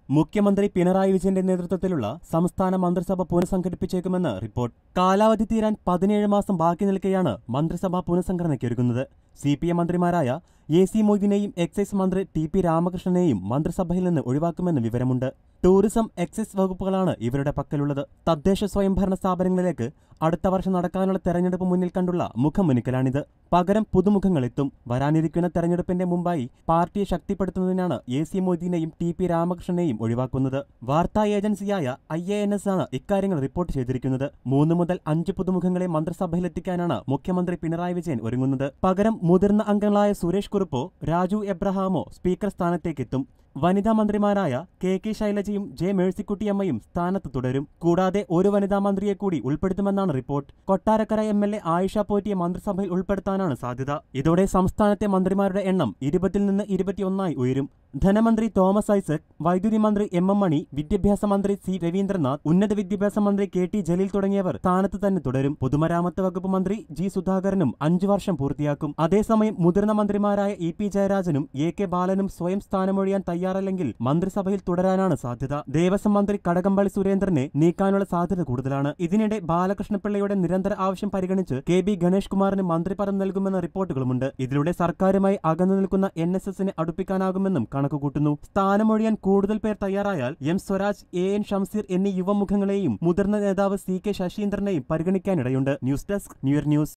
മുഖ്യമന്ത്രി പിണറായി വിജയന്റെ നേതൃത്വത്തിലുള്ള സംസ്ഥാന മന്ത്രിസഭ പുനഃസംഘടിപ്പിച്ചേക്കുമെന്ന് റിപ്പോർട്ട് കാലാവധി തീരാൻ പതിനേഴ് മാസം ബാക്കി നിൽക്കെയാണ് മന്ത്രിസഭ പുനഃസംഘടനയ്ക്കൊരുങ്ങുന്നത് സി പി എം മന്ത്രിമാരായ എ സി മൊയ്തീനെയും എക്സൈസ് മന്ത്രി ടി പി രാമകൃഷ്ണനെയും മന്ത്രിസഭയിൽ നിന്ന് ഒഴിവാക്കുമെന്ന് വിവരമുണ്ട് ടൂറിസം എക്സൈസ് വകുപ്പുകളാണ് ഇവരുടെ പക്കലുള്ളത് തദ്ദേശ സ്വയംഭരണ സ്ഥാപനങ്ങളിലേക്ക് അടുത്ത വർഷം നടക്കാനുള്ള തെരഞ്ഞെടുപ്പ് മുന്നിൽ കണ്ടുള്ള മുഖമുനിക്കലാണിത് പകരം പുതുമുഖങ്ങളെത്തും വരാനിരിക്കുന്ന തെരഞ്ഞെടുപ്പിന്റെ മുമ്പായി പാർട്ടിയെ ശക്തിപ്പെടുത്തുന്നതിനാണ് എ സി മൊയ്തീനെയും ടി പി രാമകൃഷ്ണനെയും ഒഴിവാക്കുന്നത് വാർത്താ ഏജൻസിയായ ഐ എ എൻ എസ് ആണ് ഇക്കാര്യങ്ങൾ റിപ്പോർട്ട് ചെയ്തിരിക്കുന്നത് മൂന്ന് മുതൽ അഞ്ച് പുതുമുഖങ്ങളെ മന്ത്രിസഭയിലെത്തിക്കാനാണ് മുഖ്യമന്ത്രി പിണറായി വിജയൻ ഒരുങ്ങുന്നത് പകരം മുതിർന്ന അംഗങ്ങളായ സുരേഷ് കുറുപ്പോ രാജു എബ്രഹാമോ സ്പീക്കർ സ്ഥാനത്തേക്കെത്തും വനിതാ മന്ത്രിമാരായ കെ കെ ശൈലജയും ജെ മേഴ്സിക്കുട്ടിയമ്മയും സ്ഥാനത്ത് തുടരും കൂടാതെ ഒരു വനിതാ മന്ത്രിയെ കൂടി ഉൾപ്പെടുത്തുമെന്നാണ് report Kottarakkara M L A Ayisha പോറ്റിയെ മന്ത്രിസഭയിൽ ഉൾപ്പെടുത്താനാണ് സാധ്യത ഇതോടെ സംസ്ഥാനത്തെ മന്ത്രിമാരുടെ എണ്ണം ഇരുപതിൽ നിന്ന് ഇരുപത്തിയൊന്നായി ഉയരും ധനമന്ത്രി തോമസ് ഐസക് വൈദ്യുതി മന്ത്രി എം എം മണി വിദ്യാഭ്യാസ മന്ത്രി സി രവീന്ദ്രനാഥ് ഉന്നത വിദ്യാഭ്യാസ മന്ത്രി കെ ടി ജലീൽ തുടങ്ങിയവർ സ്ഥാനത്ത് തന്നെ തുടരും പൊതുമരാമത്ത് വകുപ്പ് മന്ത്രി ജി സുധാകരനും അഞ്ചു വർഷം പൂർത്തിയാക്കും അതേസമയം മുതിർന്ന മന്ത്രിമാരായ ഇ പി ജയരാജനും എ കെ ബാലനും സ്വയം സ്ഥാനമൊഴിയാൻ തയ്യാറല്ലെങ്കിൽ മന്ത്രിസഭയിൽ തുടരാനാണ് സാധ്യത ദേവസ്വം മന്ത്രി കടകംപള്ളി സുരേന്ദ്രനെ നീക്കാനുള്ള സാധ്യത കൂടുതലാണ് ഇതിനിടെ ബാലകൃഷ്ണപിള്ളയുടെ നിരന്തര ആവശ്യം പരിഗണിച്ച് കെ ബി ഗണേഷ് കുമാറിന് മന്ത്രിപദം നൽകുമെന്ന റിപ്പോർട്ടുകളുമുണ്ട് ഇതിലൂടെ സർക്കാരുമായി അകന്നു നിൽക്കുന്ന എൻ എസ് എസിനെ അടുപ്പിക്കാനാകുമെന്നും കണക്കുകൂട്ടുന്നു സ്ഥാനമൊഴിയാൻ കൂടുതൽ പേർ തയ്യാറായാൽ M Swaraj A N Shamseer എന്നീ യുവമുഖങ്ങളെയും മുതിർന്ന നേതാവ് സി കെ ശശീന്ദ്രനെയും പരിഗണിക്കാനിടയുണ്ട് ന്യൂസ് ഡെസ്ക് ന്യൂയർ ന്യൂസ്